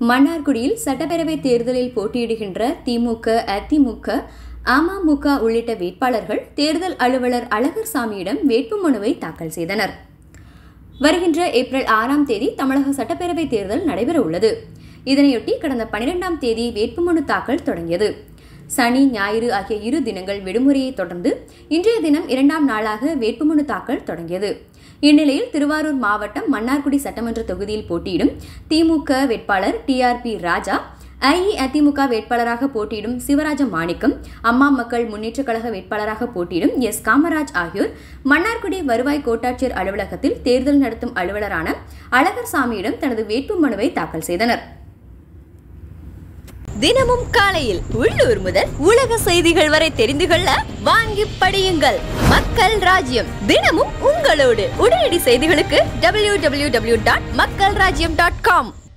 மன்னார்குடியில் சட்டப்பேரவை தேர்தலில் போட்டியிடுகின்ற திமுக அதிமுக அமமுக உள்ளிட்ட வேட்பாளர்கள் தேர்தல் அலுவலர் அழகர்சாமியிடம் வேட்புமனுவை தாக்கல் செய்தனர் வருகின்ற ஏப்ரல் ஆறாம் தேதி தமிழக சட்டப்பேரவை தேர்தல் நடைபெற உள்ளது இதனையொட்டி கடந்த பனிரெண்டாம் தேதி வேட்புமனு தாக்கல் தொடங்கியது சனி ஞாயிறு ஆகிய இரு தினங்கள் விடுமுறையை தொடர்ந்து இன்றைய தினம் இரண்டாம் நாளாக வேட்புமனு தாக்கல் தொடங்கியது இந்நிலையில் திருவாரூர் மாவட்டம் மன்னார்குடி சட்டமன்ற தொகுதியில் போட்டியிடும் திமுக வேட்பாளர் டிஆர்பி ராஜா அஇஅதிமுக வேட்பாளராக போட்டியிடும் சிவராஜ மாணிக்கம் அம்மா மக்கள் முன்னேற்றக் கழக வேட்பாளராக போட்டியிடும் எஸ் காமராஜ் ஆகியோர் மன்னார்குடி வருவாய் கோட்டாட்சியர் அலுவலகத்தில் தேர்தல் நடத்தும் அலுவலரான அழகர்சாமியிடம் தனது வேட்புமனுவை தாக்கல் செய்தனர் தினமும் காலையில் உள்ளூர் முதல் உலக செய்திகள் வரை தெரிந்து கொள்ள வாங்கி படியுங்கள் மக்கள் ராஜ்யம் தினமும் உங்களோடு உடனடி செய்திகளுக்கு டபிள்யூ டபிள்யூ டபிள்யூ டாட் மக்கள் ராஜ்யம் டாட் காம்